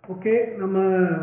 Okay நம்ம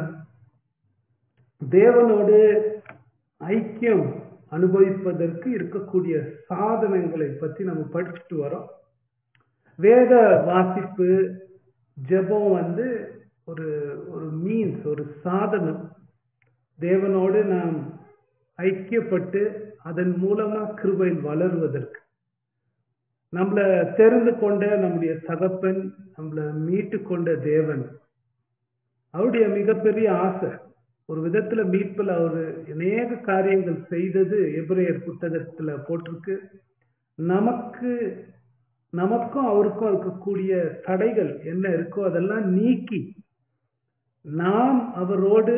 தேவனோடு ஐக்கியம் அனுபவிப்பதற்கு இருக்கக்கூடிய சாதனங்களை பத்தி நம்ம படிச்சுட்டு வரோம் வேத வாசிப்பு ஜெபம் வந்து ஒரு ஒரு மீன்ஸ் ஒரு சாதனம் தேவனோடு நாம் ஐக்கியப்பட்டு அதன் மூலமா கிருபையில் வளருவதற்கு நம்மள தெரிந்து கொண்ட நம்முடைய தகப்பன் நம்மள மீட்டு கொண்ட தேவன் அவருடைய மிகப்பெரிய ஆசை ஒரு விதத்துல மீட்பில் அவரு அநேக காரியங்கள் செய்தது எபிரேயர் புத்தகத்துல போட்டிருக்கு நமக்கு நமக்கும் அவருக்கும் இருக்கக்கூடிய தடைகள் என்ன இருக்கோ அதெல்லாம் நீக்கி நாம் அவரோடு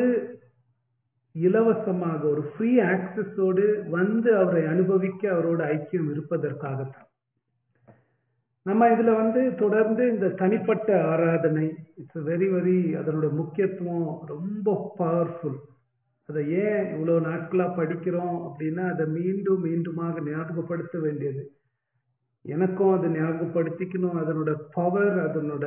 இலவசமாக ஒரு ஃப்ரீ ஆக்சஸோடு வந்து அவரை அனுபவிக்க அவரோட ஐக்கியம் இருப்பதற்காகத்தான் நம்ம இதுல வந்து தொடர்ந்து இந்த தனிப்பட்ட ஆராதனை இட்ஸ் வெரி வெரி அதனோட முக்கியத்துவம் ரொம்ப பவர்ஃபுல் அதை ஏன் இவ்வளவு நாட்களா படிக்கிறோம் அப்படின்னா அதை மீண்டும் மீண்டுமாக ஞாபகப்படுத்த வேண்டியது எனக்கும் அதை ஞாபகப்படுத்திக்கணும் அதனோட பவர் அதனோட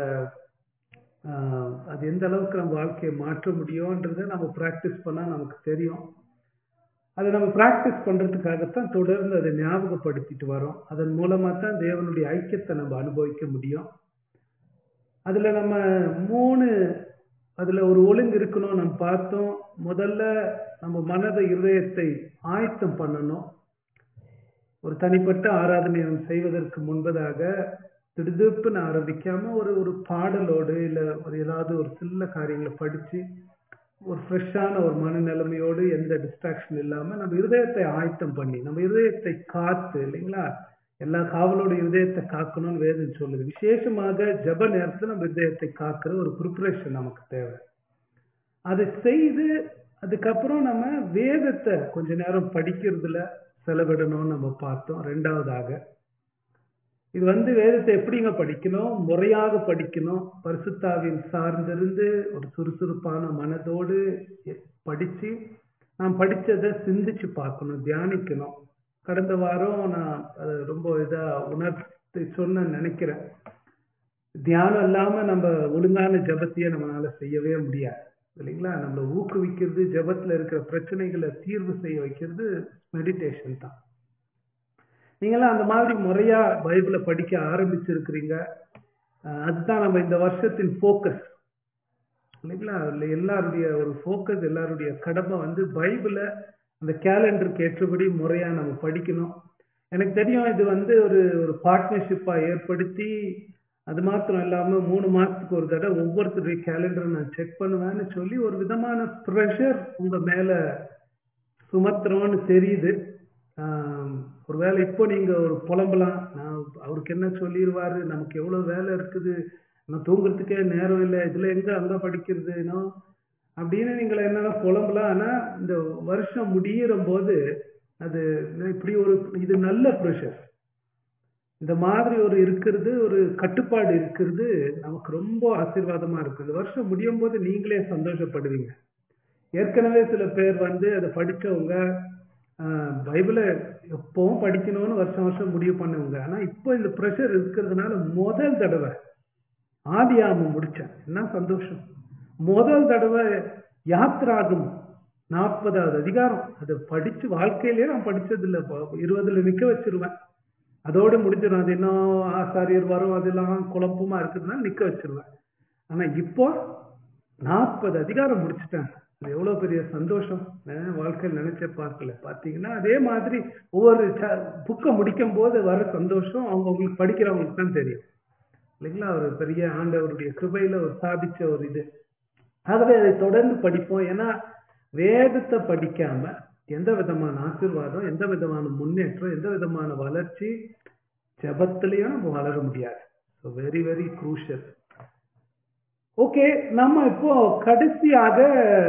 அது எந்த அளவுக்கு நம்ம வாழ்க்கையை மாற்ற முடியும்ன்றத நம்ம ப்ராக்டிஸ் பண்ணா நமக்கு தெரியும் அதை நம்ம ப்ராக்டிஸ் பண்றதுக்காகத்தான் தொடர்ந்து அதை ஞாபகப்படுத்திட்டு வரோம் அதன் மூலமா தான் தேவனுடைய ஐக்கியத்தை நம்ம அனுபவிக்க முடியும் அதுல நம்ம மூணு அதுல ஒரு ஒழுங்கு இருக்கணும் நம்ம பார்த்தோம் முதல்ல நம்ம மனதை இருதயத்தை ஆயத்தம் பண்ணணும் ஒரு தனிப்பட்ட ஆராதனை செய்வதற்கு முன்பதாக திடுதிப்புன்னு ஆரம்பிக்காம ஒரு ஒரு பாடலோடு இல்ல ஒரு ஏதாவது ஒரு சில காரியங்களை படிச்சு ஒரு ஃப்ரெஷ்ஷான ஒரு மனநிலைமையோடு எந்த டிஸ்ட்ராக்ஷன் இல்லாம நம்ம இருதயத்தை ஆயத்தம் பண்ணி நம்ம இருதயத்தை காத்து இல்லைங்களா எல்லா காவலோட இருதயத்தை காக்கணும்னு வேதம் சொல்லுது விசேஷமாக ஜப நேரத்துல நம்ம இருதயத்தை காக்குற ஒரு ப்ரிப்பரேஷன் நமக்கு தேவை அதை செய்து அதுக்கப்புறம் நம்ம வேதத்தை கொஞ்ச நேரம் படிக்கிறதுல செலவிடணும்னு நம்ம பார்த்தோம் ரெண்டாவதாக இது வந்து வேதத்தை எப்படிங்க படிக்கணும் முறையாக படிக்கணும் பரிசுத்தாவின் சார்ந்திருந்து ஒரு சுறுசுறுப்பான மனதோடு படிச்சு நாம் படிச்சதை சிந்திச்சு பார்க்கணும் தியானிக்கணும் கடந்த வாரம் நான் அதை ரொம்ப இதா உணர்த்தி சொன்ன நினைக்கிறேன் தியானம் இல்லாம நம்ம ஒழுங்கான ஜபத்தையே நம்மளால செய்யவே முடியாது இல்லைங்களா நம்மளை ஊக்குவிக்கிறது ஜபத்துல இருக்கிற பிரச்சனைகளை தீர்வு செய்ய வைக்கிறது மெடிடேஷன் தான் நீங்களாம் அந்த மாதிரி முறையா பைபிளை படிக்க ஆரம்பிச்சிருக்கிறீங்க அதுதான் நம்ம இந்த வருஷத்தின் ஃபோக்கஸ் இல்லைங்களா எல்லாருடைய ஒரு ஃபோக்கஸ் எல்லாருடைய கடமை வந்து பைபிளை அந்த கேலண்டருக்கு ஏற்றபடி முறையா நம்ம படிக்கணும் எனக்கு தெரியும் இது வந்து ஒரு ஒரு பார்ட்னர்ஷிப்பா ஏற்படுத்தி அது மாத்திரம் இல்லாம மூணு மாசத்துக்கு ஒரு தடவை ஒவ்வொருத்தருடைய கேலண்டரை நான் செக் பண்ணுவேன்னு சொல்லி ஒரு விதமான ப்ரெஷர் உங்க மேல சுமத்துறோம்னு தெரியுது ஒருவேளை இப்போ நீங்க ஒரு புலம்பலாம் நான் அவருக்கு என்ன சொல்லிடுவாரு நமக்கு எவ்வளவு வேலை இருக்குது நான் தூங்குறதுக்கே நேரம் இல்லை இதுல எங்க அங்க படிக்கிறதுனோ அப்படின்னு நீங்களை என்னன்னா புலம்பலாம் ஆனா இந்த வருஷம் முடியிற போது அது இப்படி ஒரு இது நல்ல ப்ரெஷர் இந்த மாதிரி ஒரு இருக்கிறது ஒரு கட்டுப்பாடு இருக்கிறது நமக்கு ரொம்ப ஆசீர்வாதமா இருக்கு இந்த வருஷம் முடியும் போது நீங்களே சந்தோஷப்படுவீங்க ஏற்கனவே சில பேர் வந்து அதை படிச்சவங்க பைபிளை எப்பவும் படிக்கணும்னு வருஷம் வருஷம் முடிவு பண்ணுவாங்க ஆனா இப்போ இந்த ப்ரெஷர் இருக்கிறதுனால முதல் தடவை ஆதியாமம் முடிச்சேன் என்ன சந்தோஷம் முதல் தடவை யாத்திராகும் நாற்பதாவது அதிகாரம் அதை படிச்சு வாழ்க்கையிலேயே நான் படிச்சது இல்லை இருபதுல நிக்க வச்சிருவேன் அதோடு முடிஞ்சிடும் அது இன்னும் ஆசாரியர் வரும் அதெல்லாம் குழப்பமா இருக்குதுன்னா நிக்க வச்சிருவேன் ஆனா இப்போ நாற்பது அதிகாரம் முடிச்சுட்டேன் அது எவ்வளவு பெரிய சந்தோஷம் வாழ்க்கையில் நினைச்ச பார்க்கல பாத்தீங்கன்னா அதே மாதிரி ஒவ்வொரு புக்கை முடிக்கும் போது வர சந்தோஷம் அவங்க உங்களுக்கு படிக்கிறவங்களுக்கு தான் தெரியும் இல்லைங்களா ஒரு பெரிய ஆண்டவருடைய கிருபையில ஒரு சாதிச்ச ஒரு இது ஆகவே அதை தொடர்ந்து படிப்போம் ஏன்னா வேதத்தை படிக்காம எந்த விதமான ஆசிர்வாதம் எந்த விதமான முன்னேற்றம் எந்த விதமான வளர்ச்சி ஜபத்திலையும் நம்ம வளர முடியாது so very very crucial okay நம்ம இப்போ கடைசியாக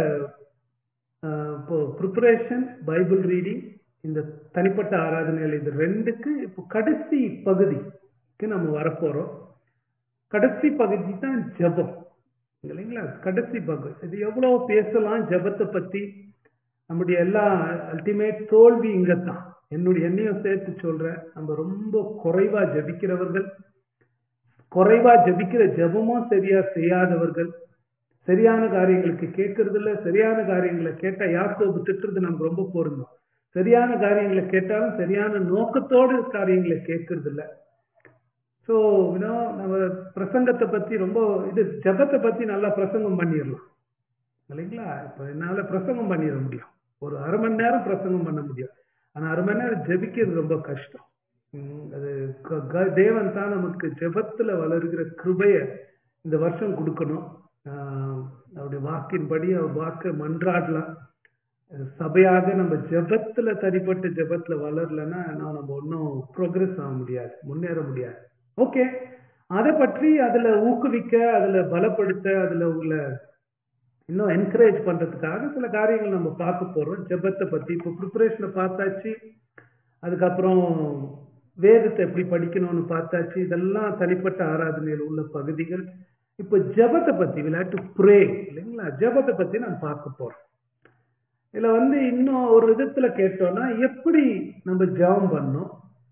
இப்போ ப்ரிப்பரேஷன் பைபிள் ரீடிங் இந்த தனிப்பட்ட ஆராதனைகள் இது ரெண்டுக்கு இப்போ கடைசி பகுதிக்கு நம்ம வரப்போறோம் கடைசி பகுதி தான் ஜபம் இல்லைங்களா கடைசி பகுதி இது எவ்வளவு பேசலாம் ஜபத்தை பத்தி நம்முடைய எல்லா அல்டிமேட் தோல்வி இங்கத்தான் என்னுடைய எண்ணையும் சேர்த்து சொல்றேன் நம்ம ரொம்ப குறைவா ஜபிக்கிறவர்கள் குறைவா ஜபிக்கிற ஜபமும் சரியா செய்யாதவர்கள் சரியான காரியங்களுக்கு கேட்கறது இல்ல சரியான காரியங்களை கேட்டா யாக்கோபு திட்டுறது நமக்கு ரொம்ப பொருந்தும் சரியான காரியங்களை கேட்டாலும் சரியான நோக்கத்தோடு காரியங்களை கேட்கறது இல்ல ஸோ யூனோ நம்ம பிரசங்கத்தை பத்தி ரொம்ப இது ஜபத்தை பத்தி நல்லா பிரசங்கம் பண்ணிடலாம் இல்லைங்களா இப்ப என்னால பிரசங்கம் பண்ணிட முடியும் ஒரு அரை மணி நேரம் பிரசங்கம் பண்ண முடியும் ஆனா அரை மணி நேரம் ஜெபிக்கிறது ரொம்ப கஷ்டம் உம் அது க- க- தேவன் தான் நமக்கு ஜெபத்துல வளர்கிற கிருபைய இந்த வருஷம் கொடுக்கணும் ஆஹ் அவருடைய வாக்கின்படி அவர் வாக்க மன்றாடலாம் அது சபையாக நம்ம ஜெபத்துல தனிப்பட்ட ஜெபத்துல வளரலன்னா நான் நம்ம ஒன்றும் ப்ரோக்ரஸ் ஆக முடியாது முன்னேற முடியாது ஓகே அதை பற்றி அதுல ஊக்குவிக்க அதுல பலப்படுத்த அதுல உங்களை இன்னும் என்கரேஜ் பண்றதுக்காக சில காரியங்கள் நம்ம பார்க்க போறோம் ஜெபத்தை பத்தி இப்போ ப்ரிப்பரேஷனை பார்த்தாச்சு அதுக்கப்புறம் வேதத்தை எப்படி படிக்கணும்னு பார்த்தாச்சு இதெல்லாம் தனிப்பட்ட ஆராதனையில் உள்ள பகுதிகள் இப்போ ஜெபத்தை பத்தி விளையாட்டு ப்ரே இல்லைங்களா ஜெபத்தை பத்தி நம்ம பார்க்க போறோம் இதுல வந்து இன்னும் ஒரு விதத்துல கேட்டோம்னா எப்படி நம்ம ஜெபம் பண்ணோம்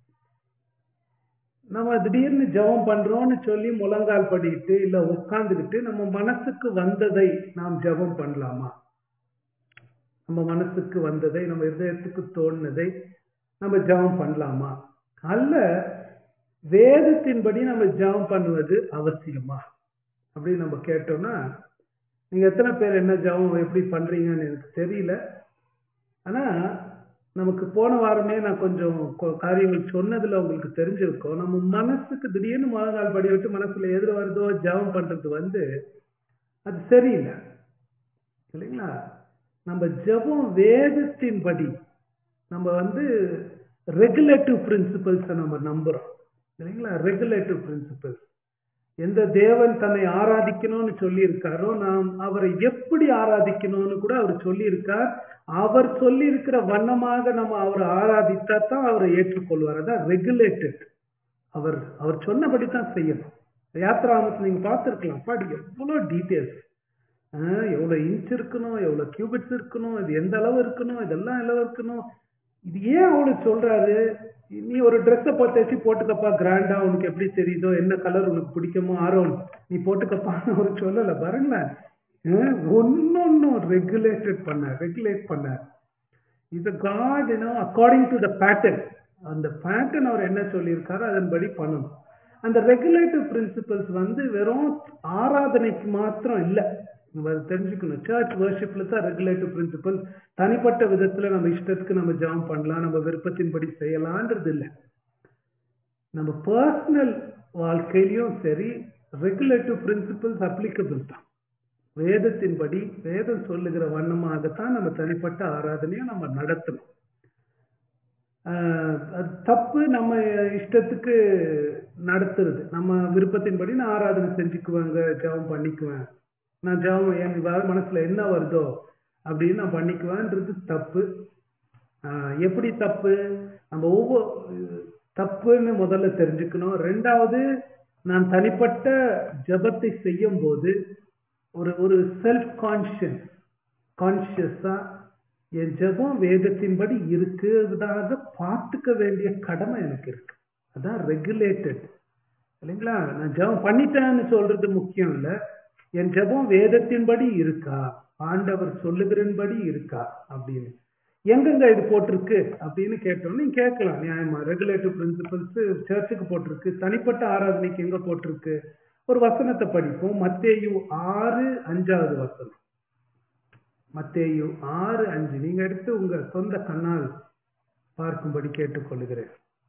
நம்ம திடீர்னு ஜெபம் பண்றோம்னு சொல்லி முழங்கால் படிக்கிட்டு இல்ல உட்கார்ந்துக்கிட்டு நம்ம மனசுக்கு வந்ததை நாம் ஜெபம் பண்ணலாமா நம்ம மனசுக்கு வந்ததை நம்ம இதயத்துக்கு தோணுனதை நம்ம ஜெபம் பண்ணலாமா அல்ல வேதத்தின்படி நம்ம ஜெபம் பண்ணுவது அவசியமா அப்படின்னு நம்ம கேட்டோம்னா நீங்க எத்தனை பேர் என்ன ஜெபம் எப்படி பண்றீங்கன்னு எனக்கு தெரியல ஆனா நமக்கு போன வாரமே நான் கொஞ்சம் கொ- காரியங்கள் சொன்னதுல உங்களுக்கு தெரிஞ்சிருக்கும் நம்ம மனசுக்கு திடீர்னு முழங்கால் படி விட்டு மனசுல எதிர வருதோ ஜெபம் பண்றது வந்து அது சரியில்லை இல்லைங்களா நம்ம ஜெபம் வேதத்தின்படி நம்ம வந்து ரெகுலேட்டிவ் பிரின்சிபல்ஸை நம்ம நம்புறோம் இல்லைங்களா ரெகுலேட்டிவ் பிரின்சிபல்ஸ் எந்த தேவன் தன்னை ஆராதிக்கணும்னு சொல்லி இருக்காரோ நாம் அவரை எப்படி ஆராதிக்கணும்னு கூட அவர் சொல்லி இருக்கார் அவர் சொல்லி இருக்கிற வண்ணமாக நம்ம அவரை ஆராதித்தா தான் அவரை ஏற்றுக்கொள்வார் அதான் ரெகுலேட்டட் அவர் அவர் சொன்னபடி தான் செய்யணும் யாத்ராமத்தில் நீங்க பார்த்துருக்கலாம் பாடி எவ்வளோ டீட்டெயில்ஸ் எவ்வளோ இன்ச் இருக்கணும் எவ்வளோ கியூபிட்ஸ் இருக்கணும் இது எந்த அளவு இருக்கணும் இதெல்லாம் அளவு இருக்கணும் இது ஏன் அவளுக்கு சொல்றாரு நீ ஒரு ட்ரெஸ்ஸை போட்டு வச்சு போட்டுக்கப்பா கிராண்டா உனக்கு எப்படி தெரியுதோ என்ன கலர் உனக்கு பிடிக்குமோ ஆரோன் நீ போட்டுக்கப்பான்னு அவர் சொல்லல பாருங்களேன் ஒன்னொன்னும் ரெகுலேட்டட் பண்ண ரெகுலேட் பண்ண இது God you know according to the pattern அந்த பேட்டர்ன் அவர் என்ன சொல்லியிருக்காரோ அதன்படி பண்ணணும் அந்த ரெகுலேட்டிவ் பிரின்சிபல்ஸ் வந்து வெறும் ஆராதனைக்கு மாத்திரம் இல்லை நம்ம அதை தெரிஞ்சுக்கணும் சர்ச் வர்ஷிப்ல தான் ரெகுலேட்டிவ் பிரின்சிபல் தனிப்பட்ட விதத்துல நம்ம இஷ்டத்துக்கு நம்ம ஜாம் பண்ணலாம் நம்ம விருப்பத்தின்படி செய்யலான்றது இல்லை நம்ம பர்சனல் வாழ்க்கையிலையும் சரி ரெகுலேட்டிவ் பிரின்சிபல்ஸ் அப்ளிகபிள் தான் வேதத்தின்படி வேதம் சொல்லுகிற வண்ணமாகத்தான் நம்ம தனிப்பட்ட ஆராதனையும் நம்ம நடத்தணும் ஆஹ் அது தப்பு நம்ம இஷ்டத்துக்கு நடத்துறது நம்ம விருப்பத்தின்படி நான் ஆராதனை செஞ்சுக்குவேங்க ஜெபம் பண்ணிக்குவேன் நான் ஜெபம் என் வ- மனசுல என்ன வருதோ அப்படின்னு நான் பண்ணிக்குவேன்றது தப்பு ஆஹ் எப்படி தப்பு நம்ம ஒவ்வொரு தப்புன்னு முதல்ல தெரிஞ்சுக்கணும் ரெண்டாவது நான் தனிப்பட்ட ஜெபத்தை செய்யும் போது ஒரு ஒரு செல்ஃப் கான்ஷியஸ் கான்ஷியஸா என் ஜெபம் வேதத்தின்படி இருக்குதாக பார்த்துக்க வேண்டிய கடமை எனக்கு இருக்கு அதான் ரெகுலேட்டட் இல்லைங்களா நான் ஜெபம் பண்ணிட்டேன்னு சொல்றது முக்கியம் இல்ல என் ஜெபம் வேதத்தின்படி இருக்கா ஆண்டவர் சொல்லுகிறன்படி இருக்கா அப்படின்னு எங்கெங்க இது போட்டிருக்கு அப்படின்னு கேட்டோம் நீங்க கேட்கலாம் நியாயமா ரெகுலேட்டிவ் பிரின்சிபல்ஸ் சர்ச்சுக்கு போட்டிருக்கு தனிப்பட்ட ஆராதனைக்கு எங்க போட்டிருக்கு ஒரு வசனத்தை படிப்போம் மத்தேயு ஆறு அஞ்சாவது வசனம் மத்தேயு ஆறு அஞ்சு நீங்க எடுத்து உங்க சொந்த கண்ணால் பார்க்கும்படி கேட்டுக்கொள்கிறேன்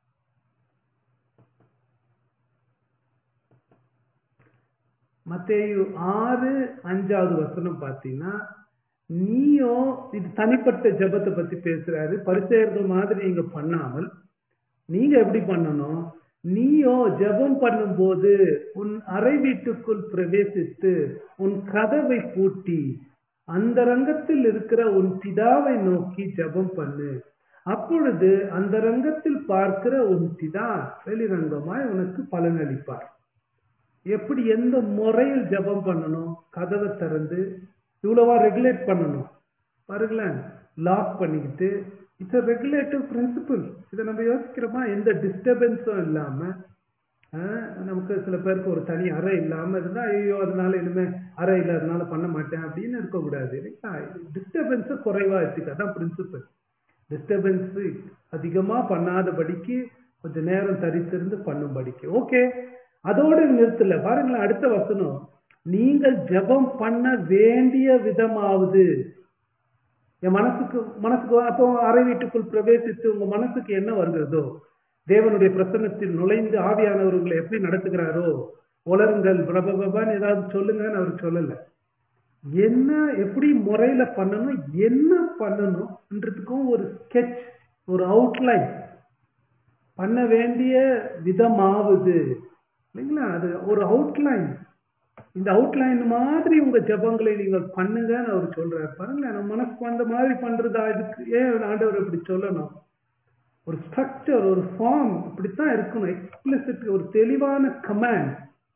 மத்தேயு ஆறு அஞ்சாவது வசனம் பார்த்தீங்கன்னா நீயோ இது தனிப்பட்ட ஜெபத்தை பத்தி பேசுறாரு பரிசெயர்கள் மாதிரி நீங்க பண்ணாமல் நீங்க எப்படி பண்ணணும் நீயோ ஜெபம் பண்ணும்போது உன் அறை வீட்டுக்குள் பிரவேசித்து உன் கதவை பூட்டி அந்த ரங்கத்தில் இருக்கிற உன் பிதாவை நோக்கி ஜெபம் பண்ணு அப்பொழுது அந்த ரங்கத்தில் பார்க்கிற உன் பிதா வெளிரங்கமாய் உனக்கு பலனளிப்பார் எப்படி எந்த முறையில் ஜெபம் பண்ணணும் கதவை திறந்து இவ்வளவா ரெகுலேட் பண்ணணும் பாருங்களேன் லாக் பண்ணிக்கிட்டு இட்ஸ் அ ரெகுலேட்டிவ் பிரின்சிபல் இதை நம்ம யோசிக்கிறோமா எந்த டிஸ்டர்பன்ஸும் இல்லாம அஹ், நமக்கு சில பேருக்கு ஒரு தனி அறை இல்லாம இருந்தா ஐயோ அதனால இனிமே அறை இல்லாதனால பண்ண மாட்டேன் அப்படின்னு இருக்கக்கூடாது இல்லைங்களா டிஸ்டர்பன்ஸை குறைவா வச்சுக்க அதான் பிரின்சிபல் டிஸ்டர்பன்ஸ் அதிகமா பண்ணாதபடிக்கு கொஞ்ச நேரம் தரித்திருந்து பண்ணும்படிக்கு ஓகே அதோட நிறுத்தல பாருங்களேன் அடுத்த வசனம் நீங்கள் ஜெபம் பண்ண வேண்டிய விதமாவது என் மனசுக்கு மனசுக்கு அப்போ அறை வீட்டுக்குள் பிரவேசித்து உங்க மனசுக்கு என்ன வருகிறதோ தேவனுடைய பிரசன்னத்தில் நுழைந்து ஆவியானவர் உங்களை எப்படி நடத்துகிறாரோ உலருங்கள் பிரபபான்னு ஏதாவது சொல்லுங்கன்னு அவர் சொல்லல என்ன எப்படி முறையில பண்ணணும் என்ன பண்ணணும்ன்றதுக்கும் ஒரு ஸ்கெட்ச் ஒரு அவுட்லைன் பண்ண வேண்டிய விதமாவது இல்லைங்களா அது ஒரு அவுட்லைன் இந்த அவுட்லைன் மாதிரி உங்க ஜெபங்களை நீங்கள் பண்ணுங்கன்னு அவர் சொல்றாரு பாருங்களேன் நம்ம மனசுக்கு வந்த மாதிரி பண்றதா இதுக்கு ஏன் ஆண்டவர் இப்படி சொல்லணும் ஒரு ஸ்ட்ரக்சர் ஒரு ஃபார்ம் இப்படித்தான் இருக்கணும் எக்ஸ்பிளிசிட் ஒரு தெளிவான கமாண்ட்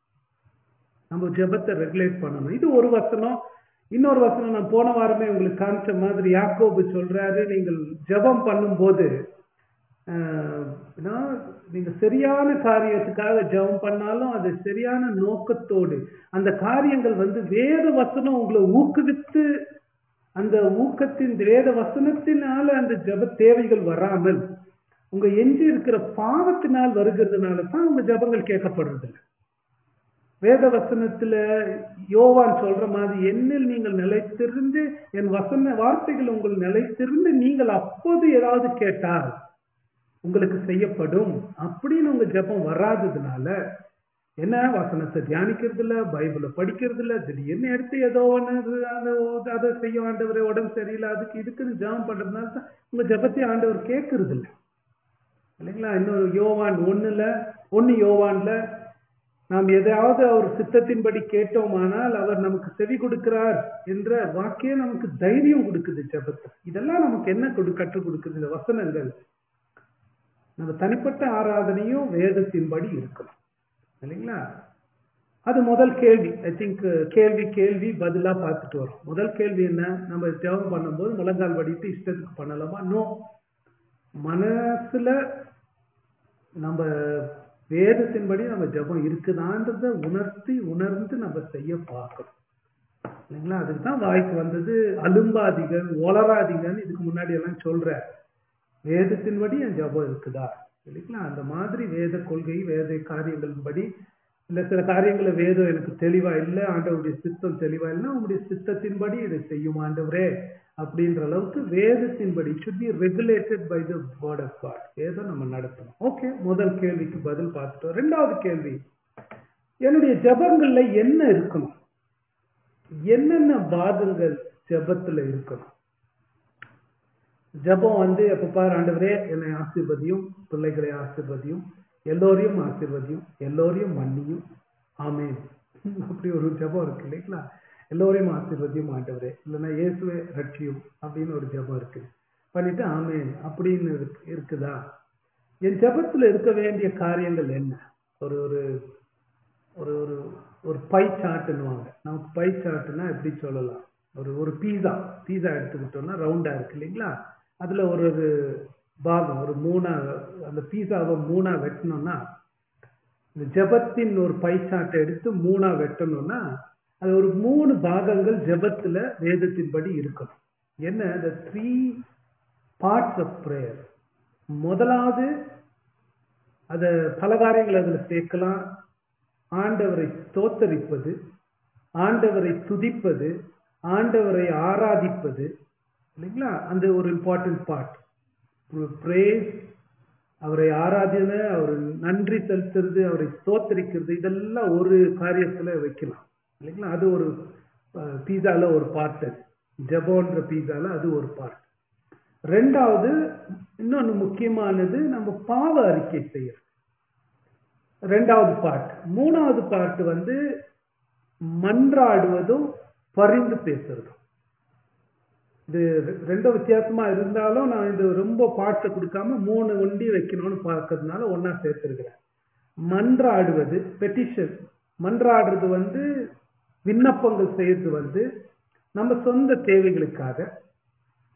நம்ம ஜெபத்தை ரெகுலேட் பண்ணணும் இது ஒரு வசனம் இன்னொரு வசனம் நான் போன வாரமே உங்களுக்கு காமிச்ச மாதிரி யாக்கோபு சொல்றாரு நீங்கள் ஜெபம் பண்ணும்போது ஆஹ், நான் நீங்க சரியான காரியத்துக்காக ஜெபம் பண்ணாலும் அது சரியான நோக்கத்தோடு அந்த காரியங்கள் வந்து வேத வசனம் உங்களை ஊக்குவித்து அந்த ஊக்கத்தின் வேத வசனத்தினால அந்த ஜெப தேவைகள் வராமல் உங்க எஞ்சி இருக்கிற பாவத்தினால் வருகிறதுனால தான் உங்க ஜெபங்கள் கேட்கப்படுறது இல்ல. வேத வசனத்துல யோவான் சொல்ற மாதிரி என்னில் நீங்கள் நிலைத்திருந்து என் வசன வார்த்தைகள் உங்கள் நிலைத்திருந்து நீங்கள் அப்போது ஏதாவது கேட்டால் உங்களுக்கு செய்யப்படும் அப்படின்னு உங்க ஜெபம் வராததுனால என்ன வசனத்தை தியானிக்கிறது இல்ல பைபிளை படிக்கிறது இல்ல திடீர்னு எடுத்து ஏதோ ஒன்று அந்த அதை செய்ய ஆண்டவர் உடம்பு சரியில்லை அதுக்கு இதுக்குன்னு ஜெபம் பண்றதுனால தான் உங்க ஜெபத்தை ஆண்டவர் கேட்கறது இல்ல இல்லைங்களா இன்னொரு யோவான் ஒண்ணுல ஒன்னு யோவான்ல நாம் எதையாவது அவர் சித்தத்தின்படி கேட்டோமானால் அவர் நமக்கு செவி கொடுக்கிறார் என்ற வாக்கியம் நமக்கு தைரியம் கொடுக்குது ஜெபத்தை இதெல்லாம் நமக்கு என்ன கொடு கற்றுக் கொடுக்குது இந்த வசனங்கள் நம்ம தனிப்பட்ட ஆராதனையும் வேதத்தின்படி இருக்கணும் இல்லைங்களா அது முதல் கேள்வி ஐ திங்க் கேள்வி கேள்வி பதிலா பார்த்துட்டு வரோம் முதல் கேள்வி என்ன நம்ம ஜெபம் பண்ணும்போது முழங்கால் வடித்து இஷ்டத்துக்கு பண்ணலாமா நோ மனசுல நம்ம வேதத்தின்படி நம்ம ஜெபம் இருக்குதான்றத உணர்த்தி உணர்ந்து நம்ம செய்ய பார்க்கணும் இல்லைங்களா அதுக்கு தான் வாய்க்கு வந்தது அலும்பாதிகள் ஒளராதிகன்னு இதுக்கு முன்னாடி எல்லாம் சொல்ற வேதத்தின்படி என் ஜெபம் இருக்குதா இல்லைங்களா அந்த மாதிரி வேத கொள்கை வேத காரியங்களின்படி இல்ல சில காரியங்களை வேதம் எனக்கு தெளிவா இல்லை ஆண்டவருடைய சித்தம் தெளிவா இல்லைன்னா உங்களுடைய சித்தத்தின்படி இதை செய்யும் ஆண்டவரே அப்படின்ற அளவுக்கு வேதத்தின்படி should be regulated by the word of God வேதம் நம்ம நடத்தணும் ஓகே முதல் கேள்விக்கு பதில் பார்த்துட்டோம் ரெண்டாவது கேள்வி என்னுடைய ஜெபங்கள்ல என்ன இருக்கணும் என்னென்ன பாதங்கள் ஜெபத்துல இருக்கணும் ஜெபம் வந்து எப்ப பாரு ஆண்டவரே என்னை ஆசீர்வதியும் பிள்ளைகளை ஆசீர்வதியும் எல்லோரையும் ஆசீர்வதியும் எல்லோரையும் மன்னியும் ஆமென் அப்படி ஒரு ஜெபம் இருக்கு இல்லைங்களா எல்லோரையும் ஆசீர்வதியும் ஆண்டவரே இல்லைன்னா இயேசுவே ரட்சியும் அப்படின்னு ஒரு ஜெபம் இருக்கு பண்ணிட்டு ஆமென் அப்படின்னு இருக்கு- இருக்குதா என் ஜெபத்துல இருக்க வேண்டிய காரியங்கள் என்ன ஒரு ஒரு ஒரு ஒரு ஒரு பை சாட்டுன்னுவாங்க நமக்கு பை சாட்டுன்னா எப்படி சொல்லலாம் ஒரு ஒரு பீஸா பீஸா எடுத்துக்கிட்டோம்னா ரவுண்டா இருக்கு இல்லைங்களா அதுல ஒரு ஒரு பாகம் ஒரு மூணா அந்த பீஸாவை மூணா வெட்டணும்னா இந்த ஜெபத்தின் ஒரு பை சாட்டை எடுத்து மூணா வெட்டணும்னா அது ஒரு மூணு பாகங்கள் ஜெபத்துல வேதத்தின்படி இருக்கணும் என்ன the three parts of prayer முதலாவது அத பல காரியங்கள் அதுல சேர்க்கலாம் ஆண்டவரை ஸ்தோத்தரிப்பது ஆண்டவரை துதிப்பது ஆண்டவரை ஆராதிப்பது இல்லைங்களா அந்த ஒரு இம்பார்ட்டன்ட் பார்ட் பிரேஸ் அவரை ஆராதனை அவர் நன்றி செலுத்துறது அவரை ஸ்தோத்தரிக்கிறது இதெல்லாம் ஒரு காரியத்துல வைக்கலாம் இல்லைங்களா அது ஒரு பீஸால ஒரு பார்ட் ஜெபோன்ற பீஸால அது ஒரு பார்ட் ரெண்டாவது இன்னொன்னு முக்கியமானது நம்ம பாவ அறிக்கை செய்யறது ரெண்டாவது பார்ட் மூணாவது பார்ட் வந்து மன்றாடுவதும் பரிந்து பேசுறதும் இது ரெ- ரெண்டும் வித்தியாசமா இருந்தாலும் நான் இது ரொம்ப பார்ட்ஸை கொடுக்காம மூணு ஒண்டி வைக்கணும்னு பார்க்கறதுனால ஒண்ணா சேர்த்திருக்கிறேன் மன்றாடுவது பெட்டிஷன் மன்றாடுறது வந்து விண்ணப்பங்கள் செய்யறது வந்து நம்ம சொந்த தேவைகளுக்காக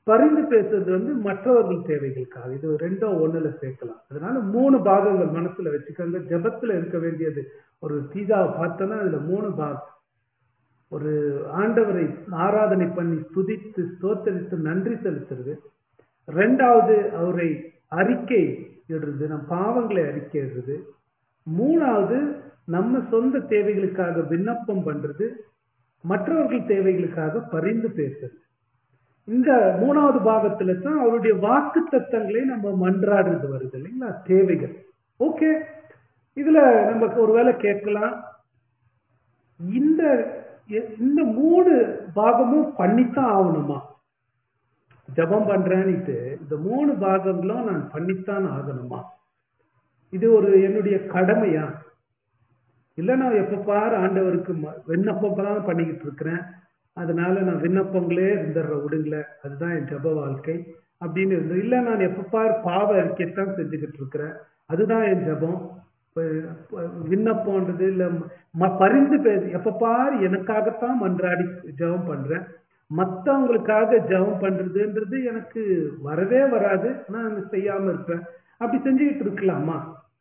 பரிந்து பேசுறது வந்து மற்றவர்கள் தேவைகளுக்காக இது ரெண்டோ ஒண்ணுல சேர்க்கலாம் அதனால மூணு பாகங்கள் மனசுல வச்சுக்கோங்க ஜெபத்துல இருக்க வேண்டியது ஒரு பீஸாவை பார்த்தோன்னா அதுல மூணு பாகம் ஒரு ஆண்டவரை ஆராதனை பண்ணி துதித்து ஸ்தோத்தரித்து நன்றி செலுத்துறது ரெண்டாவது அவரை அறிக்கை இடுறது நம் பாவங்களை அறிக்கை இடுறது மூணாவது நம்ம சொந்த தேவைகளுக்காக விண்ணப்பம் பண்றது மற்றவர்கள் தேவைகளுக்காக பரிந்து பேசுறது இந்த மூணாவது பாகத்துல தான் அவருடைய வாக்கு தத்தங்களை நம்ம மன்றாடுறது வருது இல்லைங்களா தேவைகள் ஓகே இதுல நமக்கு ஒருவேளை கேட்கலாம் இந்த இந்த மூணு பாகமும் பண்ணித்தான் ஆகணுமா ஜபம் பண்றேன்னுட்டு இந்த மூணு பாகங்களும் நான் பண்ணித்தான் ஆகணுமா இது ஒரு என்னுடைய கடமையா இல்ல நான் எப்ப பாரு ஆண்டவருக்கு விண்ணப்பம் தான் பண்ணிக்கிட்டு இருக்கிறேன் அதனால நான் விண்ணப்பங்களே இருந்துடுற விடுங்கள அதுதான் என் ஜப வாழ்க்கை அப்படின்னு இருந்தது இல்ல நான் எப்ப பாரு பாவ அறிக்கைத்தான் செஞ்சுக்கிட்டு இருக்கிறேன் அதுதான் என் ஜபம் விண்ணப்பம்ன்றது இல்ல பரிந்து பேசு எப்ப பாரு எனக்காகத்தான் மன்றாடி ஜபம் பண்றேன் மத்தவங்களுக்காக ஜபம் பண்றதுன்றது எனக்கு வரவே வராது நான் செய்யாம இருப்பேன் அப்படி செஞ்சுக்கிட்டு இருக்கலாமா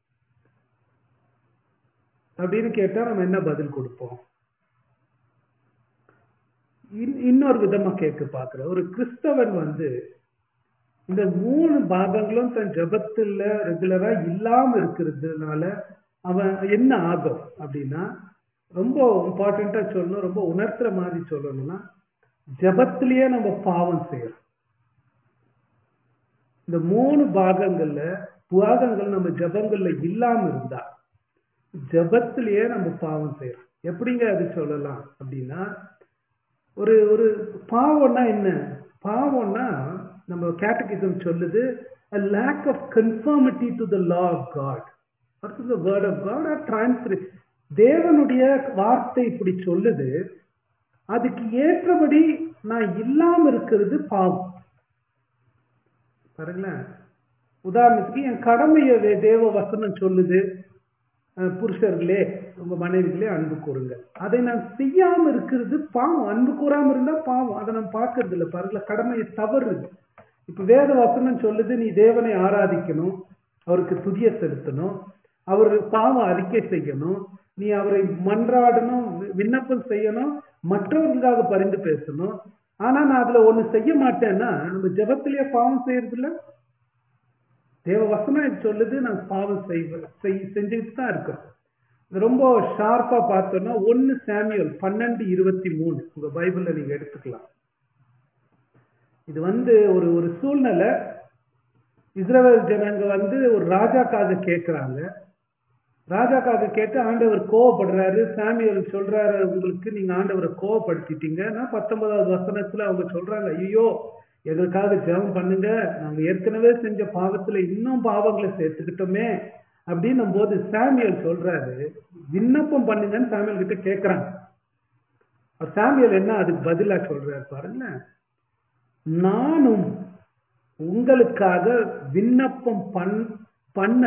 அப்படின்னு கேட்டா நம்ம என்ன பதில் கொடுப்போம் இன்னொரு விதமா கேட்க பாக்குற ஒரு கிறிஸ்தவன் வந்து இந்த மூணு பாகங்களும் தன் ஜபத்துல ரெகுலரா இல்லாம இருக்கிறதுனால அவன் என்ன ஆகும் அப்படின்னா ரொம்ப இம்பார்ட்டண்டா சொல்லணும் ரொம்ப உணர்த்துற மாதிரி சொல்லணும்னா ஜபத்திலேயே நம்ம பாவம் செய்யறோம் இந்த மூணு பாகங்கள்ல பாகங்கள் நம்ம ஜபங்கள்ல இல்லாம இருந்தா ஜபத்திலேயே நம்ம பாவம் செய்யறோம் எப்படிங்க அது சொல்லலாம் அப்படின்னா ஒரு ஒரு பாவம்னா என்ன பாவம்னா நம்ம கேட்டகிசம் சொல்லுது a lack of conformity to the law of God what is the word of God or transfer தேவனுடைய வார்த்தை இப்படி சொல்லுது அதுக்கு ஏற்றபடி நான் இல்லாம இருக்கிறது பாவம் பாருங்களேன் உதாரணத்துக்கு என் கடமையை தேவ வசனம் சொல்லுது புருஷர்களே உங்க மனைவிகளே அன்பு கூறுங்க அதை நான் செய்யாம இருக்கிறது பாவம் அன்பு கூறாம இருந்தா பாவம் அதை நான் பார்க்கறது இல்லை பாருங்கள கடமையை தவறுது இப்ப வேத வசனம் சொல்லுது நீ தேவனை ஆராதிக்கணும் அவருக்கு துதிய செலுத்தணும் அவர் பாவம் அறிக்கை செய்யணும் நீ அவரை மன்றாடணும் விண்ணப்பம் செய்யணும் மற்றவர்களுக்காக பரிந்து பேசணும் ஆனா நான் அதுல ஒண்ணு செய்ய மாட்டேன்னா நம்ம ஜபத்திலேயே பாவம் செய்யறது இல்ல தேவ வசனம் சொல்லுது நான் பாவம் செய்வேன் செஞ்சுட்டு தான் இருக்கேன் ரொம்ப ஷார்ப்பா பார்த்தோம்னா ஒன்னு சாமியல் பன்னெண்டு இருபத்தி மூணு உங்க பைபிள்ல நீங்க எடுத்துக்கலாம் இது வந்து ஒரு ஒரு சூழ்நிலை இஸ்ரேல் ஜனங்க வந்து ஒரு ராஜாக்காக கேட்கிறாங்க ராஜாக்காக கேட்டு ஆண்டவர் கோவப்படுறாரு சாமியல் சொல்றாரு உங்களுக்கு நீங்க ஆண்டவரை கோவப்படுத்திட்டீங்கன்னா பத்தொன்பதாவது வசனத்துல அவங்க சொல்றாங்க ஐயோ எங்களுக்காக ஜெபம் பண்ணுங்க நாங்க ஏற்கனவே செஞ்ச பாவத்துல இன்னும் பாவங்களை சேர்த்துக்கிட்டோமே அப்படின்னும் போது சாமியல் சொல்றாரு விண்ணப்பம் பண்ணுங்கன்னு சாமியல் கிட்ட கேட்கிறாங்க சாமியல் என்ன அதுக்கு பதிலா சொல்றாரு பாருங்க நானும் உங்களுக்காக விண்ணப்பம் பண் பண்ண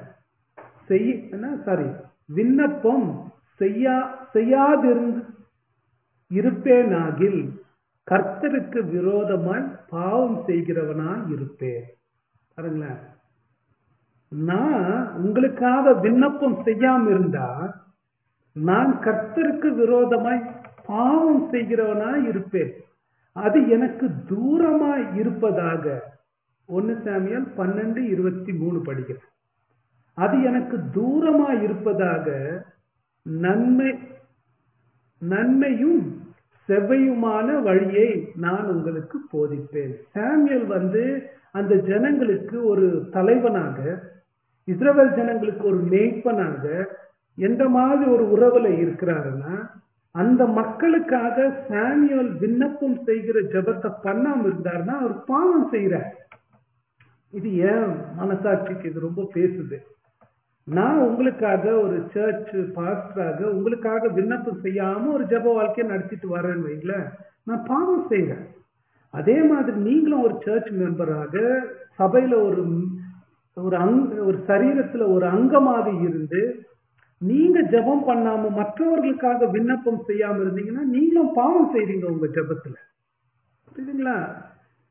செய்ய சாரி விண்ணப்பம் செய்யா செய்யாதிருந்து இருப்பேனாகில் கர்த்தருக்கு விரோதமாய் பாவம் செய்கிறவனாய் இருப்பேன் பாருங்களேன் நான் உங்களுக்காக விண்ணப்பம் செய்யாம இருந்தா நான் கர்த்தருக்கு விரோதமாய் பாவம் செய்கிறவனாய் இருப்பேன் அது எனக்கு தூரமாய் இருப்பதாக ஒன்னு சாமியால் பன்னெண்டு இருபத்தி மூணு படிக்கிறேன் அது எனக்கு தூரமாய் இருப்பதாக நன்மை நன்மையும் செவ்வையுமான வழியை நான் உங்களுக்கு போதிப்பேன் சாமியல் வந்து அந்த ஜனங்களுக்கு ஒரு தலைவனாக இஸ்ரவேல் ஜனங்களுக்கு ஒரு மேய்ப்பனாக எந்த மாதிரி ஒரு உறவுல இருக்கிறாருன்னா அந்த மக்களுக்காக சாமியல் விண்ணப்பம் செய்கிற ஜபத்தை பண்ணாம இருந்தாருன்னா அவர் பாவம் செய்யறார் இது ஏன் மனசாட்சிக்கு இது ரொம்ப பேசுது நான் உங்களுக்காக ஒரு சர்ச் பாஸ்டராக உங்களுக்காக விண்ணப்பம் செய்யாம ஒரு ஜப வாழ்க்கையை நடத்திட்டு வரேன்னு வைங்களேன் நான் பாவம் செய்யறேன் அதே மாதிரி நீங்களும் ஒரு சர்ச் மெம்பராக சபையில ஒரு ஒரு அங்க ஒரு சரீரத்துல ஒரு அங்கமாக இருந்து நீங்க ஜபம் பண்ணாம மற்றவர்களுக்காக விண்ணப்பம் செய்யாம இருந்தீங்கன்னா நீங்களும் பாவம் செய்றீங்க உங்க ஜபத்துல புரியுதுங்களா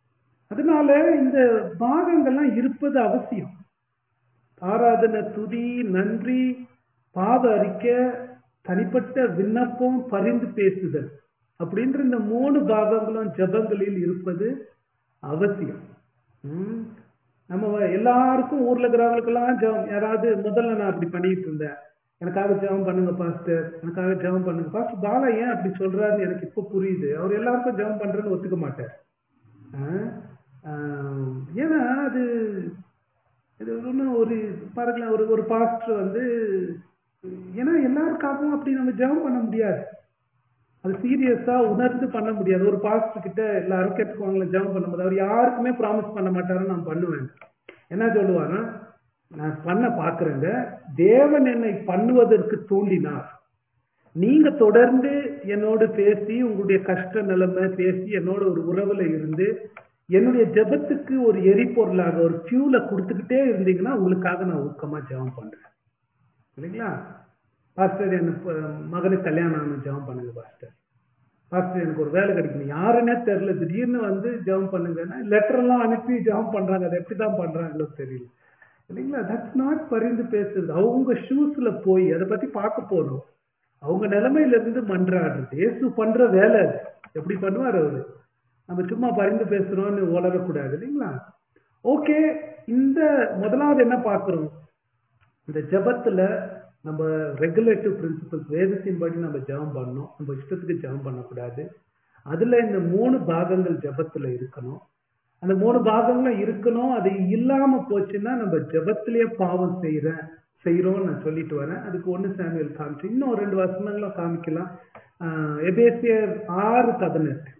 அதனால இந்த பாகங்கள்லாம் இருப்பது அவசியம் ஆராதனை துதி நன்றி பாவ அறிக்கை தனிப்பட்ட விண்ணப்பம் பரிந்து பேசுதல் அப்படின்ற இந்த மூணு பாகங்களும் ஜபங்களில் இருப்பது அவசியம் ம். நம்ம வ- எல்லாருக்கும் ஊர்ல இருக்கிறவங்களுக்கெல்லாம் ஜெபம் யாராவது முதல்ல நான் அப்படி பண்ணிட்டு இருந்தேன் எனக்காக ஜெபம் பண்ணுங்க பாஸ்டர் எனக்காக ஜெபம் பண்ணுங்க பாஸ்டர் பாலா ஏன் அப்படி சொல்றாருன்னு எனக்கு இப்போ புரியுது அவர் எல்லாருக்கும் ஜெபம் பண்றேன்னு ஒத்துக்க மாட்டார் ஆ? ஆம், ஏன்னா அது இது ஒன்றும் ஒரு பாருங்களேன் ஒரு ஒரு பாஸ்டர் வந்து ஏன்னா எல்லாருக்காகவும் அப்படி நம்ம ஜெபம் பண்ண முடியாது அது சீரியஸா உணர்ந்து பண்ண முடியாது ஒரு பாஸ்டர் கிட்ட எல்லாரும் கேட்டுக்குவாங்களே ஜெபம் பண்ணும்போது அவர் யாருக்குமே ப்ராமிஸ் பண்ண மாட்டாருன்னு நான் பண்ணுவேன் என்ன சொல்லுவாங்கன்னா நான் பண்ண பாக்குறேங்க தேவன் என்னை பண்ணுவதற்கு தூண்டினார் நீங்க தொடர்ந்து என்னோடு பேசி உங்களுடைய கஷ்ட நிலைமை பேசி என்னோட ஒரு உறவுல இருந்து என்னுடைய ஜெபத்துக்கு ஒரு எரிபொருளாக ஒரு ஃபியூலை கொடுத்துக்கிட்டே இருந்தீங்கன்னா உங்களுக்காக நான் ஊக்கமா ஜெபம் பண்றேன் இல்லைங்களா பாஸ்டர் எனக்கு மகனுக்கு கல்யாணம் ஆகணும் ஜெபம் பண்ணுங்க பாஸ்டர் பாஸ்டர் எனக்கு ஒரு வேலை கிடைக்கணும் யாருன்னே தெரியல திடீர்னு வந்து ஜெபம் பண்ணுங்கன்னா லெட்டர் எல்லாம் அனுப்பி ஜெபம் பண்றாங்க அதை எப்படி தான் பண்றாங்களோ தெரியல இல்லைங்களா தட்ஸ் நாட் பரிந்து பேசுறது அவங்க ஷூஸ்ல போய் அதை பத்தி பார்க்க போறோம் அவங்க நிலைமையில இருந்து மன்றாடுறது இயேசு பண்ற வேலை அது. எப்படி பண்ணுவார் அவரு நம்ம சும்மா பரிந்து பேசுறோம்னு உளரக்கூடாது இல்லைங்களா ஓகே இந்த முதலாவது என்ன பார்க்கிறோம் இந்த ஜெபத்துல நம்ம ரெகுலேட்டிவ் பிரின்சிபல்ஸ் வேதத்தின்படி நம்ம ஜெபம் பண்ணணும் நம்ம இஷ்டத்துக்கு ஜெபம் பண்ணக்கூடாது அதுல இந்த மூணு பாகங்கள் ஜெபத்துல இருக்கணும் அந்த மூணு பாகங்களும் இருக்கணும் அது இல்லாம போச்சுன்னா நம்ம ஜெபத்திலேயே பாவம் செய்யறேன் செய்யறோம்னு நான் சொல்லிட்டு வரேன் அதுக்கு ஒண்ணு சாமியல் காமிச்சு இன்னும் ரெண்டு வசனங்களும் காமிக்கலாம் ஆஹ் எபேசியர் ஆறு பதினெட்டு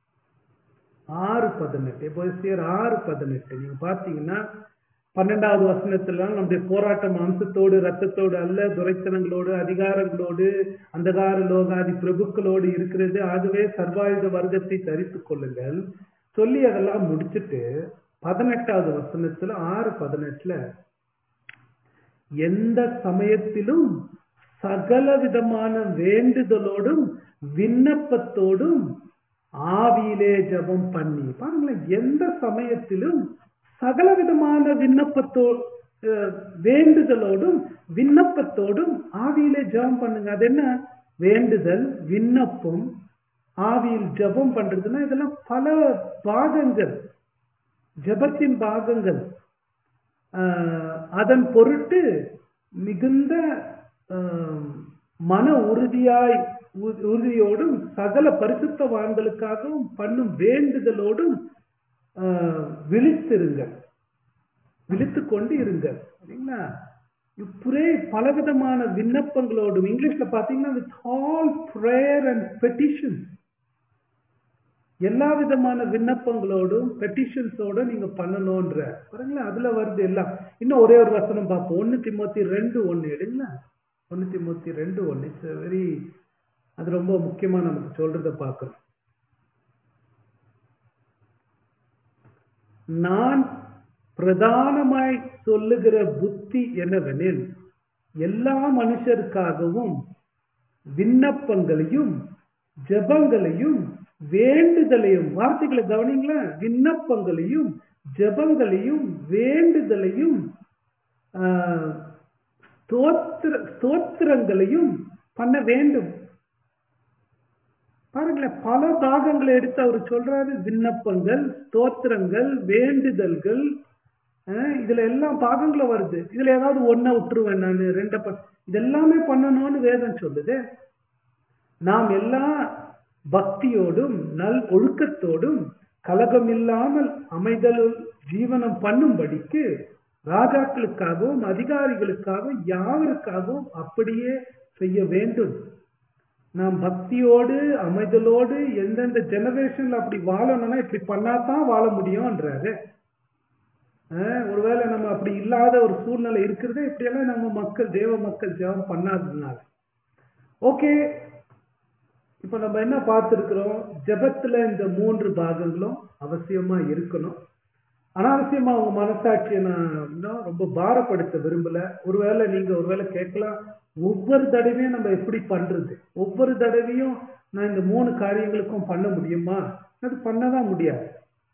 ஆறு பதினெட்டு எபேசியர் ஆறு பதினெட்டு நீங்க பாத்தீங்கன்னா பன்னெண்டாவது வசனத்துல நம்முடைய போராட்டம் மாம்சத்தோடு ரத்தத்தோடு அல்ல துரைத்தனங்களோடு அதிகாரங்களோடு அந்தகார லோகாதி பிரபுக்களோடு இருக்கிறது ஆகவே சர்வாயுத வர்க்கத்தை தரித்துக் கொள்ளுங்கள் சொல்லி அதெல்லாம் முடிச்சிட்டு பதினெட்டாவது வசனத்துல ஆறு பதினெட்டுல எந்த சமயத்திலும் சகல விதமான வேண்டுதலோடும் விண்ணப்பத்தோடும் ஆவியிலே ஜெபம் பண்ணி பாருங்களேன் எந்த சமயத்திலும் சகல விதமான விண்ணப்பத்தோ அஹ், வேண்டுதலோடும் விண்ணப்பத்தோடும் ஆவியிலே ஜெபம் பண்ணுங்க அது என்ன வேண்டுதல் விண்ணப்பம் ஆவியில் ஜெபம் பண்றதுன்னா இதெல்லாம் பல பாகங்கள் ஜெபத்தின் பாகங்கள் ஆஹ், அதன் பொருட்டு மிகுந்த ஆஹ், மன உறுதியாய் உ- உறுதியோடும் சகல பரிசுத்தவான்களுக்காகவும் பண்ணும் வேண்டுதலோடும் ஆஹ், விழித்திருங்கள் விழித்து கொண்டு இருங்கள் சரிங்களா இப்பரே பலவிதமான விண்ணப்பங்களோடும் இங்கிலீஷ்ல பாத்தீங்கன்னா with all prayer and petition எல்லா விதமான விண்ணப்பங்களோடும் பெட்டிஷன்ஸோட நீங்க பண்ணணும்ன்ற பாருங்களா அதுல வருது எல்லாம் இன்னும் ஒரே ஒரு வசனம் பார்ப்போம் ஒன்னு திமுத்தி ரெண்டு ஒன்னு எடுங்களா ஒன்னு திமுத்தி ரெண்டு ஒன்னு இட்ஸ் வெரி அது ரொம்ப முக்கியமா நமக்கு சொல்றத பார்க்கணும் நான் பிரதானமாய் சொல்லுகிற புத்தி என்னவெனில் எல்லா மனுஷருக்காகவும் விண்ணப்பங்களையும் ஜெபங்களையும் வேண்டுதலையும் வார்த்தைகளை கவனிங்களா விண்ணப்பங்களையும் ஜெபங்களையும் வேண்டுதலையும் ஆஹ், ஸ்தோத்திர ஸ்தோத்திரங்களையும் பண்ண வேண்டும் பாருங்களேன் பல பாகங்களை எடுத்து அவர் சொல்றாரு விண்ணப்பங்கள் ஸ்தோத்திரங்கள் வேண்டுதல்கள் அஹ், இதுல எல்லாம் பாகங்களும் வருது இதுல ஏதாவது ஒன்ன விட்டுருவேன் நான் ரெண்ட ப- இதெல்லாமே பண்ணணும்னு வேதம் சொல்லுது நாம் எல்லாம் பக்தியோடும் நல் ஒழுக்கத்தோடும் கலகமில்லாமல் அமைதலுள் ஜீவனம் பண்ணும்படிக்கு ராஜாக்களுக்காகவும் அதிகாரிகளுக்காகவும் யாவருக்காகவும் அப்படியே செய்ய வேண்டும் நாம் பக்தியோடு அமைதலோடு எந்தெந்த ஜெனரேஷன்ல அப்படி வாழணும்னா இப்படி பண்ணாதான் வாழ முடியும்ன்றாரு அஹ் ஒருவேளை நம்ம அப்படி இல்லாத ஒரு சூழ்நிலை இருக்கிறதே இப்படியெல்லாம் நம்ம மக்கள் தேவ மக்கள் ஜெபம் பண்ணாததுனால ஓகே இப்ப நம்ம என்ன பார்த்திருக்கிறோம் ஜெபத்துல இந்த மூன்று பாகங்களும் அவசியமா இருக்கணும் அனாவசியமா உங்க மனசாட்சியை நான் இன்னும் ரொம்ப பாரப்படுத்த விரும்பல ஒருவேளை நீங்க ஒருவேளை கேட்கலாம் ஒவ்வொரு தடவையும் நம்ம எப்படி பண்றது ஒவ்வொரு தடவையும் நான் இந்த மூணு காரியங்களுக்கும் பண்ண முடியுமா அது பண்ணதான் முடியாது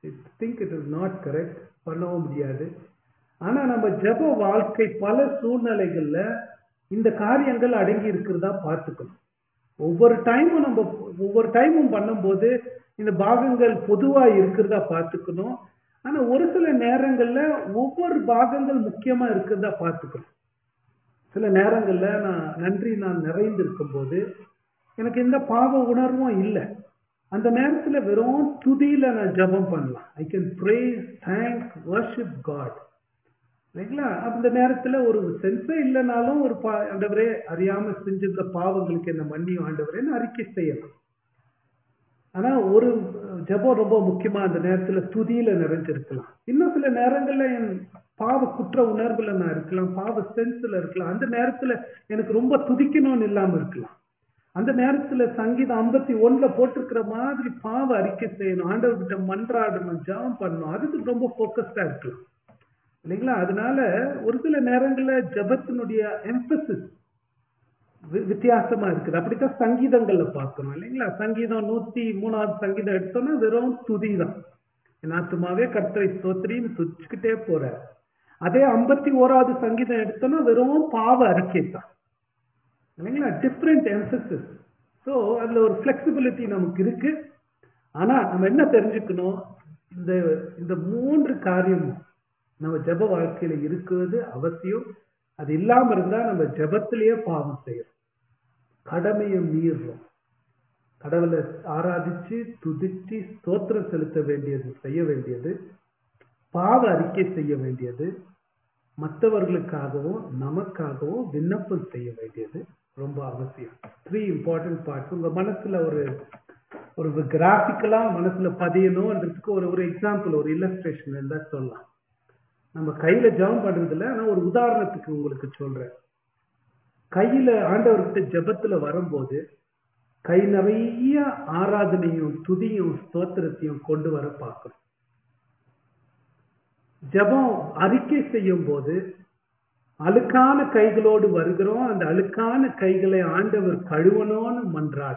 think it is not correct பண்ணவும் முடியாது ஆனா நம்ம ஜெப வாழ்க்கை பல சூழ்நிலைகள்ல இந்த காரியங்கள் அடங்கி இருக்கிறதா பார்த்துக்கணும் ஒவ்வொரு டைமும் நம்ம ஒவ்வொரு டைமும் பண்ணும்போது இந்த பாகங்கள் பொதுவா இருக்கிறதா பார்த்துக்கணும் ஆனா ஒரு சில நேரங்கள்ல ஒவ்வொரு பாகங்கள் முக்கியமா இருக்கிறதா பார்த்துக்கணும் சில நேரங்கள்ல நான் நன்றி நான் நிறைந்து இருக்கும்போது எனக்கு எந்த பாவ உணர்வும் இல்லை அந்த நேரத்துல வெறும் துதியில நான் ஜெபம் பண்ணலாம் I can praise thank worship God இல்லைங்களா அந்த நேரத்துல ஒரு சென்ஸே இல்லைனாலும் ஒரு பா ஆண்டவரே அறியாம செஞ்சிருந்த பாவங்களுக்கு என்ன மன்னியும் ஆண்டவரேன்னு அறிக்கை செய்யலாம் ஆனா ஒரு ஜெபம் ரொம்ப முக்கியமா அந்த நேரத்துல துதியில நிறைஞ்சிருக்கலாம் இன்னும் சில நேரங்கள்ல என் பாவ குற்ற உணர்வுல நான் இருக்கலாம் பாவ சென்ஸ்ல இருக்கலாம் அந்த நேரத்துல எனக்கு ரொம்ப துதிக்கணும்னு இல்லாம இருக்கலாம் அந்த நேரத்துல சங்கீதம் ஐம்பத்தி ஒண்ணுல போட்டிருக்கிற மாதிரி பாவ அறிக்கை செய்யணும் ஆண்டவர்கிட்ட மன்றாடணும் ஜெபம் பண்ணணும் அதுக்கு ரொம்ப ஃபோக்கஸ்டா இருக்கலாம் இல்லைங்களா அதனால ஒரு சில நேரங்கள்ல ஜெபத்தினுடைய எம்பசிஸ் வித்தியாசமா இருக்குது அப்படித்தான் சங்கீதங்கள்ல பார்க்கணும் இல்லைங்களா சங்கீதம் நூத்தி மூணாவது சங்கீதம் எடுத்தோம்னா வெறும் துதி தான் என் ஆத்துமாவே கர்த்தரை ஸ்தோத்திரின்னு துதிச்சுக்கிட்டே போற அதே ஐம்பத்தி ஓராவது சங்கீதம் எடுத்தோம்னா வெறும் பாவ அறிக்கை தான் இல்லைங்களா டிஃப்ரெண்ட் எம்பசிஸ் ஸோ அதுல ஒரு ஃபிளெக்சிபிலிட்டி நமக்கு இருக்கு ஆனா நம்ம என்ன தெரிஞ்சுக்கணும் இந்த இந்த மூன்று காரியமும் நம்ம ஜெப வாழ்க்கையில இருக்கிறது அவசியம் அது இல்லாம இருந்தா நம்ம ஜெபத்திலேயே பாவம் செய்யறோம் கடமையை மீறுறோம் கடவுளை ஆராதிச்சு துதிச்சு ஸ்தோத்திரம் செலுத்த வேண்டியது செய்ய வேண்டியது பாவ அறிக்கை செய்ய வேண்டியது மற்றவர்களுக்காகவும் நமக்காகவும் விண்ணப்பம் செய்ய வேண்டியது ரொம்ப அவசியம் த்ரீ இம்பார்ட்டன்ட் பார்ட்ஸ் உங்க மனசுல ஒரு ஒரு கிராஃபிக்கலா மனசுல பதியணும்ன்றதுக்கு ஒரு ஒரு எக்ஸாம்பிள் ஒரு இல்லஸ்ட்ரேஷன் இருந்தா சொல்லலாம் நம்ம கையில ஜெபம் பண்றது இல்ல ஆனா ஒரு உதாரணத்துக்கு உங்களுக்கு சொல்றேன் கையில ஆண்டவர்கிட்ட ஜெபத்துல வரும்போது கை நிறைய ஆராதனையும் துதியும் ஸ்தோத்திரத்தையும் கொண்டு வர பார்க்கணும் ஜெபம் அறிக்கை செய்யும் போது அழுக்கான கைகளோடு வருகிறோம் அந்த அழுக்கான கைகளை ஆண்டவர் கழுவணும்னு மன்றாடு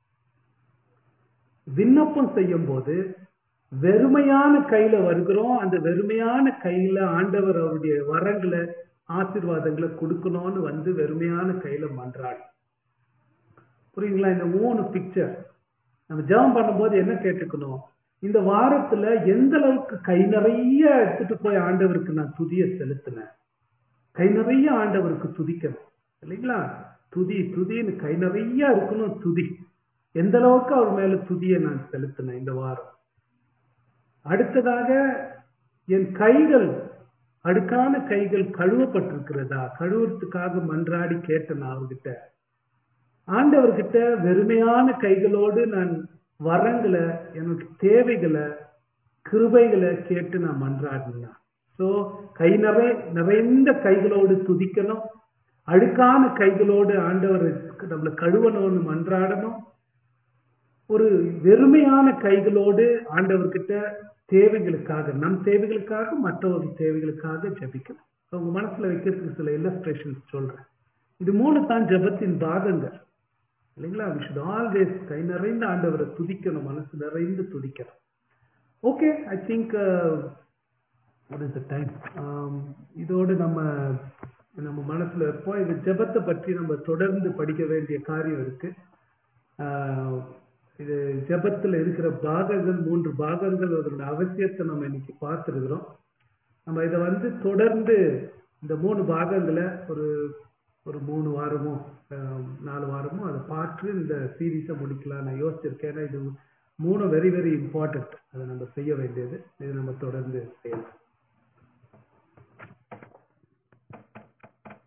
விண்ணப்பம் செய்யும் போது வெறுமையான கையில வருகிறோம் அந்த வெறுமையான கையில ஆண்டவர் அவருடைய வரங்களை ஆசீர்வாதங்களை கொடுக்கணும்னு வந்து வெறுமையான கையில மன்றாடு புரியுங்களா இந்த மூணு பிக்சர் நம்ம ஜெபம் பண்ணும்போது என்ன கேட்டுக்கணும் இந்த வாரத்துல எந்த அளவுக்கு கை நிறைய எடுத்துட்டு போய் ஆண்டவருக்கு நான் துதிய செலுத்தினேன் கை நிறைய ஆண்டவருக்கு துதிக்கணும் இல்லைங்களா துதி துதின்னு கை நிறைய இருக்கணும் துதி எந்த அளவுக்கு அவர் மேல துதியை நான் செலுத்தினேன் இந்த வாரம் அடுத்ததாக என் கைகள் அடுக்கான கைகள் கழுவப்பட்டிருக்கிறதா கழுவுறதுக்காக மன்றாடி கேட்டேன் அவர்கிட்ட ஆண்டவர்கிட்ட வெறுமையான கைகளோடு நான் வரங்களை எனக்கு தேவைகளை கிருபைகளை கேட்டு நான் மன்றாடினேன் ஸோ கை நிறை நிறைந்த கைகளோடு துதிக்கணும் அழுக்கான கைகளோடு ஆண்டவர் நம்மளை கழுவணும்னு மன்றாடணும் ஒரு வெறுமையான கைகளோடு ஆண்டவர்கிட்ட தேவைகளுக்காக நம் தேவைகளுக்காக மற்றவர்கள் தேவைகளுக்காக ஜபிக்கணும் உங்க மனசுல வைக்கிறதுக்கு சில இல்லஸ்ட்ரேஷன்ஸ் சொல்றேன் இது மூணு தான் ஜபத்தின் பாகங்கள் இல்லைங்களா வி ஷுட் ஆல்வேஸ் கை நிறைந்த ஆண்டவரை துதிக்கணும் மனசு நிறைந்து துதிக்கணும் okay I think what is the time இதோடு நம்ம நம்ம மனசுல இருப்போம் இது ஜபத்தை பற்றி நம்ம தொடர்ந்து படிக்க வேண்டிய காரியம் இருக்கு இது ஜபத்துல இருக்கிற பாகங்கள் மூன்று பாகங்கள் அதோட அவசியத்தை நம்ம இன்னைக்கு பார்த்துருக்கிறோம் நம்ம இதை வந்து தொடர்ந்து இந்த மூணு பாகங்களை ஒரு ஒரு மூணு வாரமோ நாலு வாரமோ அதை பார்த்து இந்த சீரீஸை முடிக்கலாம் நான் யோசிச்சிருக்கேன் ஏன்னா இது மூணு வெரி வெரி இம்பார்ட்டன்ட் அதை நம்ம செய்ய வேண்டியது இது நம்ம தொடர்ந்து செய்யலாம்